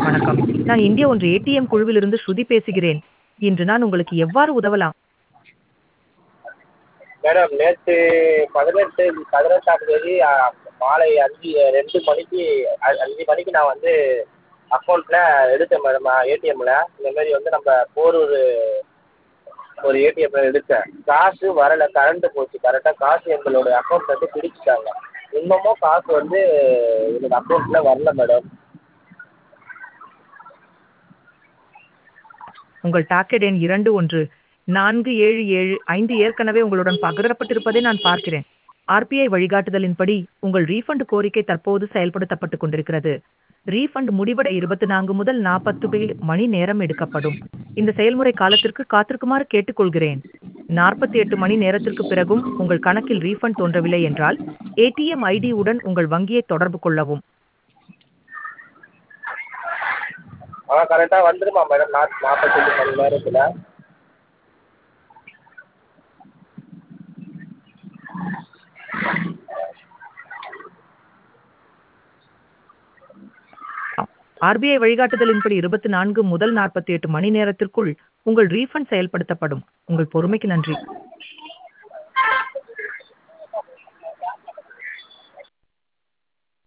வணக்கம். நான் இந்தியா ஒன்று ஏடிஎம் குழுவிலிருந்து ஸ்ருதி பேசுகிறேன். இன்று நான் உங்களுக்கு எவ்வாறு உதவலாம்? மேடம் நேற்று 18 18ஆம் தேதி அ மாலை 5 2 மணிக்கு அ 5 மணிக்கு நான் வந்து அக்கௌண்ட்ல எடுத்தேன் மேடம் ஏடிஎம்ல. இந்த மாரி வந்து நம்ம போரூர் ஒரு ஏடிஎம்ல எடுத்தேன். காசு வரல கரண்ட் போச்சு. கரெக்ட்டா காசு எங்களோட அக்கௌண்ட்லேருந்து பிடிச்சுட்டாங்க. இன்னமும் காசு வந்து என்னோட அக்கௌண்ட்ல வரல மேடம். உங்கள் டாக்கெட் எண் 214775 ஏற்கனவே உங்களுடன் பகிரப்பட்டிருப்பதை நான் பார்க்கிறேன். ஆர்பிஐ வழிகாட்டுதலின்படி உங்கள் ரீஃபண்ட் கோரிக்கை தற்போது செயல்படுத்தப்பட்டுக் கொண்டிருக்கிறது. ரீஃபண்ட் முடிவடைய 24 முதல் 48 மணி நேரம் எடுக்கப்படும். இந்த செயல்முறை காலத்திற்கு காத்திருக்குமாறு கேட்டுக்கொள்கிறேன். 48 மணி நேரத்திற்குப் பிறகும் உங்கள் கணக்கில் ரீஃபண்ட் தோன்றவில்லை என்றால், ஏடிஎம் ஐடி உடன் உங்கள் வங்கியை தொடர்பு கொள்ளவும். ஆ கரெக்ட்டா வந்துருமா மேடம் நாட் 48 மணி நேரத்துல? ஆர்பிஐ வழிகாட்டுதலின்படி 24 முதல் 48 மணி நேரத்திற்குள் உங்கள் ரீஃபண்ட் செயல்படுத்தப்படும். உங்கள் பொறுமைக்கு நன்றி.